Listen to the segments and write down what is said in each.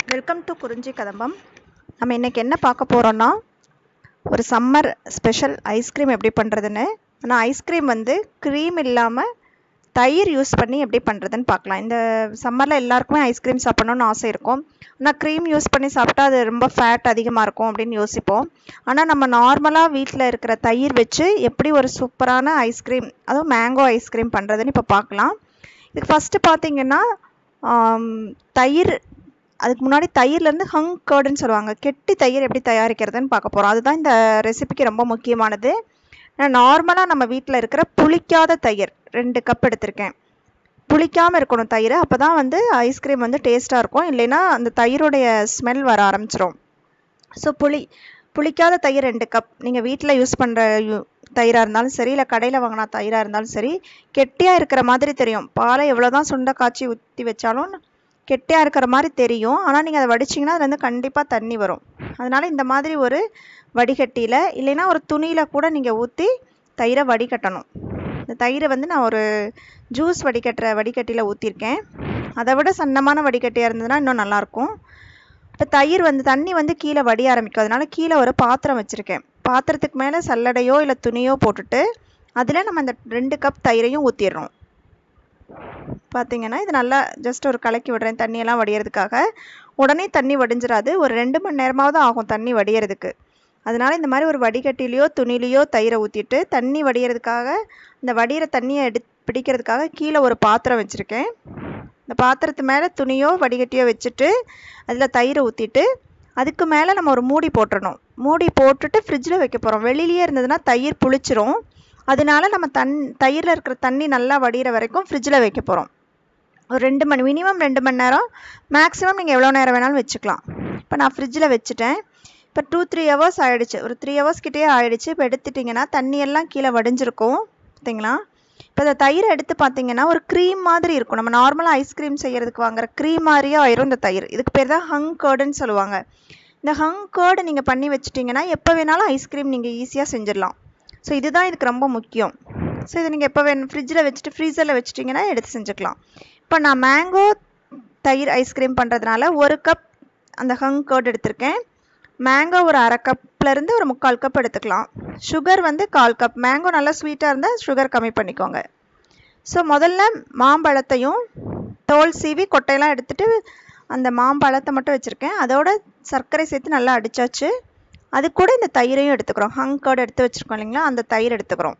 welcome to குறிஞ்சி கதம்பம் நம்ம இன்றைக்கி என்ன பார்க்க போகிறோன்னா ஒரு சம்மர் ஸ்பெஷல் ஐஸ்கிரீம் எப்படி பண்ணுறதுன்னு ஆனால் ஐஸ்கிரீம் வந்து க்ரீம் இல்லாமல் தயிர் யூஸ் பண்ணி எப்படி பண்ணுறதுன்னு பார்க்கலாம் இந்த சம்மரில் எல்லாருக்குமே ஐஸ்கிரீம் சாப்பிடணும்னு ஆசை இருக்கும் ஆனால் க்ரீம் யூஸ் பண்ணி சாப்பிட்டா அது ரொம்ப ஃபேட் அதிகமாக இருக்கும் அப்படின்னு யோசிப்போம் ஆனால் நம்ம நார்மலாக வீட்டில் இருக்கிற தயிர் வச்சு எப்படி ஒரு சூப்பரான ஐஸ்கிரீம் அதுவும் மேங்கோ ஐஸ்கிரீம் பண்ணுறதுன்னு இப்போ பார்க்கலாம் இதுக்கு ஃபஸ்ட்டு பார்த்தீங்கன்னா ஆம், தயிர் அதுக்கு முன்னாடி தயிர்லேருந்து ஹங் கர்டுன்னு சொல்லுவாங்க கெட்டி தயிர் எப்படி தயாரிக்கிறதுன்னு பார்க்க போகிறோம் அதுதான் இந்த ரெசிபிக்கு ரொம்ப முக்கியமானது நான் நார்மலாக நம்ம வீட்டில் இருக்கிற புளிக்காத தயிர் ரெண்டு கப் எடுத்திருக்கேன் புளிக்காமல் இருக்கணும் தயிர் அப்போ தான் வந்து ஐஸ்கிரீம் வந்து டேஸ்ட்டாக இருக்கும் இல்லைன்னா அந்த தயிரோடைய ஸ்மெல் வர ஆரம்பிச்சிரும் ஸோ புளி புளிக்காத தயிர் ரெண்டு கப் நீங்கள் வீட்டில் யூஸ் பண்ணுற யூ தயிராக இருந்தாலும் சரி இல்லை கடையில் வாங்கினா தயிராக இருந்தாலும் சரி கெட்டியாக இருக்கிற மாதிரி தெரியும் பாலை எவ்வளோ தான் சுண்டை காய்ச்சி ஊற்றி வச்சாலும் கெட்டியாக இருக்கிற மாதிரி தெரியும் ஆனால் நீங்கள் அதை வடிச்சிங்கன்னா அதுலேருந்து கண்டிப்பாக தண்ணி வரும் அதனால் இந்த மாதிரி ஒரு வடிகட்டியில் இல்லைன்னா ஒரு துணியில் கூட நீங்கள் ஊற்றி தயிரை வடிகட்டணும் இந்த தயிரை வந்து நான் ஒரு ஜூஸ் வடிகட்டுற வடிகட்டியில் ஊற்றிருக்கேன் அதை விட சன்னமான வடிகட்டியாக இருந்ததுன்னா இன்னும் நல்லாயிருக்கும் இப்போ தயிர் வந்து தண்ணி வந்து கீழே வடிய ஆரம்பிக்கும் அதனால கீழே ஒரு பாத்திரம் வச்சுருக்கேன் பாத்திரத்துக்கு மேலே சல்லடையோ இல்லை துணியோ போட்டுட்டு அதில் நம்ம அந்த ரெண்டு கப் தயிரையும் ஊற்றிடுறோம் பார்த்தீங்கன்னா இது நல்லா ஜஸ்ட் ஒரு கலக்கி விடுறேன் தண்ணியெல்லாம் வடியறதுக்காக உடனே தண்ணி வடிஞ்சிடாது ஒரு ரெண்டு மணி நேரமாவது ஆகும் தண்ணி வடியறதுக்கு அதனால இந்த மாதிரி ஒரு வடிகட்டிலையோ துணிலையோ தயிரை ஊற்றிட்டு தண்ணி வடியறதுக்காக இந்த வடிகிற தண்ணியை எடு பிடிக்கிறதுக்காக கீழே ஒரு பாத்திரம் வச்சுருக்கேன் இந்த பாத்திரத்து மேலே துணியோ வடிகட்டியோ வச்சுட்டு அதில் தயிரை ஊற்றிட்டு அதுக்கு மேலே நம்ம ஒரு மூடி போட்டுறணும் மூடி போட்டுட்டு ஃப்ரிட்ஜில் வைக்க போகிறோம் வெளியிலேயே இருந்ததுன்னா தயிர் புளிச்சிரும் அதனால நம்ம தன் தயிரில் இருக்கிற தண்ணி நல்லா வடிகிற வரைக்கும் ஃப்ரிட்ஜில் வைக்க போகிறோம் ஒரு ரெண்டு மணி மினிமம் ரெண்டு மணி நேரம் மேக்ஸிமம் நீங்கள் எவ்வளோ நேரம் வேணாலும் வச்சுக்கலாம் இப்போ நான் ஃப்ரிட்ஜில் வச்சுட்டேன் இப்போ டூ த்ரீ ஹவர்ஸ் ஆயிடுச்சு ஒரு த்ரீ ஹவர்ஸ் கிட்டே ஆயிடுச்சு இப்போ எடுத்துட்டிங்கன்னா தண்ணி எல்லாம் கீழே வடிஞ்சிருக்கும் பார்த்தீங்களா இப்போ இந்த தயிரை எடுத்து பார்த்தீங்கன்னா ஒரு க்ரீம் மாதிரி இருக்கும் நம்ம நார்மலாக ஐஸ்கிரீம் செய்யறதுக்கு வாங்குற க்ரீம் மாதிரியே ஆயிரும் இந்த தயிர் இதுக்கு பேர் தான் ஹங் கர்டுன்னு சொல்லுவாங்க இந்த ஹங் கர்டு நீங்கள் பண்ணி வச்சிட்டிங்கன்னா எப்போ வேணாலும் ஐஸ்கிரீம் நீங்கள் ஈஸியாக செஞ்சிடலாம் ஸோ இதுதான் இதுக்கு ரொம்ப முக்கியம் ஸோ இதை நீங்கள் எப்போ வேணும் ஃப்ரிட்ஜில் வச்சுட்டு ஃப்ரீசரில் வச்சிட்டிங்கன்னா எடுத்து செஞ்சுக்கலாம் இப்போ நான் மேங்கோ தயிர் ஐஸ்கிரீம் பண்ணுறதுனால ஒரு கப் அந்த ஹங் கர்ட் எடுத்திருக்கேன் மேங்கோ ஒரு அரை கப்லேருந்து ஒரு முக்கால் கப் எடுத்துக்கலாம் சுகர் வந்து கால் கப் மேங்கோ நல்லா ஸ்வீட்டாக இருந்தால் சுகர் கம்மி பண்ணிக்கோங்க ஸோ முதல்ல மாம்பழத்தையும் தோல் சீவி கொட்டையெல்லாம் எடுத்துட்டு அந்த மாம்பழத்தை மட்டும் வச்சுருக்கேன் அதோட சர்க்கரை சேர்த்து நல்லா அடிச்சாச்சு அது கூட இந்த தயிரையும் எடுத்துக்கிறோம் ஹங் கர்டு எடுத்து வச்சுருக்கோம் இல்லைங்களா அந்த தயிர் எடுத்துக்கிறோம்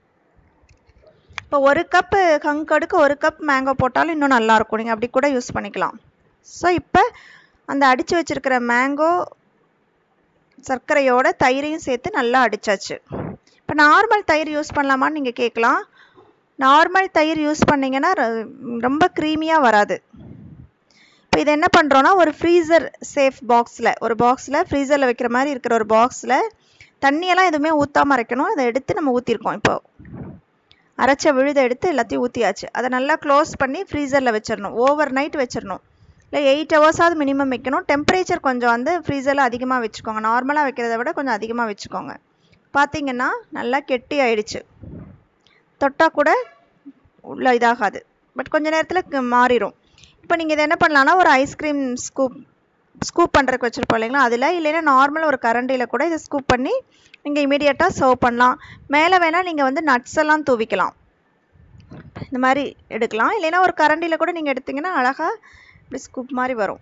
இப்போ ஒரு கப்பு ஹங் கர்டுக்கு ஒரு கப் மேங்கோ போட்டாலும் இன்னும் நல்லாயிருக்கும் நீங்கள் அப்படி கூட யூஸ் பண்ணிக்கலாம் ஸோ இப்போ அந்த அடித்து வச்சுருக்கிற மேங்கோ சர்க்கரையோட தயிரையும் சேர்த்து நல்லா அடிச்சாச்சு இப்போ நார்மல் தயிர் யூஸ் பண்ணலாமான்னு நீங்கள் கேட்கலாம் நார்மல் தயிர் யூஸ் பண்ணிங்கன்னா ர- ரொம்ப க்ரீமியாக வராது இப்போ இது என்ன பண்ணுறோன்னா ஒரு ஃப்ரீசர் சேஃப் பாக்ஸில் ஒரு பாக்ஸில் ஃப்ரீசரில் வைக்கிற மாதிரி இருக்கிற ஒரு பாக்ஸில் தண்ணியெல்லாம் எதுவுமே ஊற்றாம அரைக்கணும் அதை எடுத்து நம்ம ஊற்றிருக்கோம் இப்போ அரைச்ச விழுதை எடுத்து எல்லாத்தையும் ஊற்றியாச்சு அதை நல்லா க்ளோஸ் பண்ணி ஃப்ரீசரில் வச்சிடணும் ஓவர் நைட் வச்சிடணும் இல்லை எயிட் ஹவர்ஸாவது மினிமம் வைக்கணும் டெம்பரேச்சர் கொஞ்சம் வந்து ஃப்ரீசரில் அதிகமாக வச்சுக்கோங்க நார்மலாக வைக்கிறத விட கொஞ்சம் அதிகமாக வச்சுக்கோங்க பார்த்தீங்கன்னா நல்லா கெட்டி ஆயிடுச்சு தொட்டால் கூட உள்ள இதாகாது பட் கொஞ்ச நேரத்தில் மாறிடும் இப்போ நீங்கள் இதை என்ன பண்ணலாம்னா ஒரு ஐஸ்கிரீம் ஸ்கூப் ஸ்கூப் பண்ணுறதுக்கு வச்சுருப்போம் இல்லைங்களா அதில் இல்லைன்னா நார்மல் ஒரு கரண்டியில் கூட இதை ஸ்கூப் பண்ணி நீங்கள் இமீடியட்டாக சர்வ் பண்ணலாம் மேலே வேணால் நீங்கள் வந்து நட்ஸ் எல்லாம் தூவிக்கலாம் இந்த மாதிரி எடுக்கலாம் இல்லைன்னா ஒரு கரண்டியில் கூட நீங்கள் எடுத்தீங்கன்னா அழகாக இப்படி ஸ்கூப் மாதிரி வரும்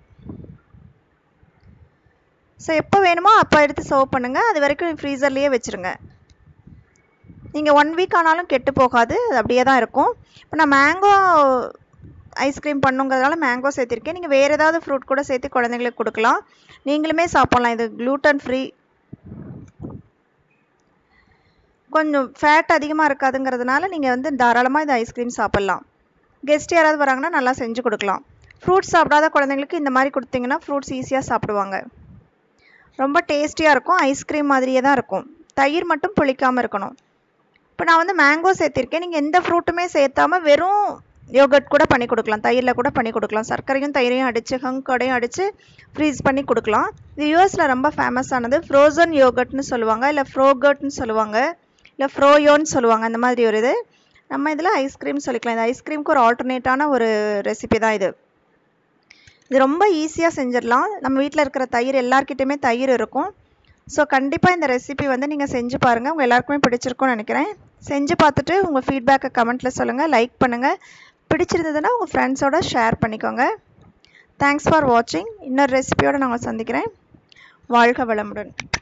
ஸோ எப்போ வேணுமோ அப்போ எடுத்து சர்வ் பண்ணுங்கள் அது வரைக்கும் ஃப்ரீசர்லேயே வச்சுருங்க நீங்கள் ஒன் வீக் ஆனாலும் கெட்டு போகாது அது அப்படியே தான் இருக்கும் இப்போ நான் மேங்கோ ஐஸ்கிரீம் பண்ணுங்கிறதுனால மேங்கோ சேர்த்திருக்கேன் நீங்கள் வேறு ஏதாவது ஃப்ரூட் கூட சேர்த்து குழந்தைங்களுக்கு கொடுக்கலாம் நீங்களுமே சாப்பிட்லாம் இது gluten ஃப்ரீ கொஞ்சம் ஃபேட் அதிகமாக இருக்காதுங்கிறதுனால நீங்கள் வந்து தாராளமாக இந்த ஐஸ்கிரீம் சாப்பிட்லாம் கெஸ்ட் யாராவது வராங்கன்னா நல்லா செஞ்சு கொடுக்கலாம் ஃப்ரூட்ஸ் சாப்பிடாத குழந்தைங்களுக்கு இந்த மாதிரி கொடுத்தீங்கன்னா ஃப்ரூட்ஸ் ஈஸியாக சாப்பிடுவாங்க ரொம்ப டேஸ்டியாக இருக்கும் ஐஸ்கிரீம் மாதிரியே தான் இருக்கும் தயிர் மட்டும் புளிக்காமல் இருக்கணும் இப்போ நான் வந்து மேங்கோ சேர்த்திருக்கேன் நீங்கள் எந்த ஃப்ரூட்டுமே சேர்த்தாம வெறும் யோகர்ட் கூட பண்ணி கொடுக்கலாம் தயிரில் கூட பண்ணி கொடுக்கலாம் சர்க்கரையும் தயிரையும் அடித்து ஹங்கோடையும் அடித்து ஃப்ரீஸ் பண்ணி கொடுக்கலாம் இது யூஎஸில் ரொம்ப ஃபேமஸ் ஆனது ஃப்ரோசன் யோகர்ட்னு சொல்லுவாங்க இல்லை ஃப்ரோகர்ட்னு சொல்லுவாங்க இல்லை ஃப்ரோயோன்னு சொல்லுவாங்க அந்த மாதிரி ஒரு இது நம்ம இதில் ஐஸ்கிரீம் சொல்லிக்கலாம் இந்த ஐஸ்கிரீமுக்கு ஒரு ஆல்டர்னேட்டான ஒரு ரெசிபி தான் இது இது ரொம்ப ஈஸியாக செஞ்சிடலாம் நம்ம வீட்டில் இருக்கிற தயிர் எல்லாருக்கிட்டையுமே தயிர் இருக்கும் ஸோ கண்டிப்பாக இந்த ரெசிபி வந்து நீங்கள் செஞ்சு பாருங்கள் உங்கள் எல்லாருக்குமே பிடிச்சிருக்கும்னு நினைக்கிறேன் செஞ்சு பார்த்துட்டு உங்கள் ஃபீட்பேக்கை கமெண்ட்டில் சொல்லுங்கள் லைக் பண்ணுங்கள் பிடிச்சிருந்ததுன்னா உங்கள் ஃப்ரெண்ட்ஸோட ஷேர் பண்ணிக்கோங்க தேங்க்ஸ் ஃபார் வாட்சிங் இன்னொரு ரெசிபியோடு நான் உங்களை சந்திக்கிறேன் வாழ்க வளமுடன்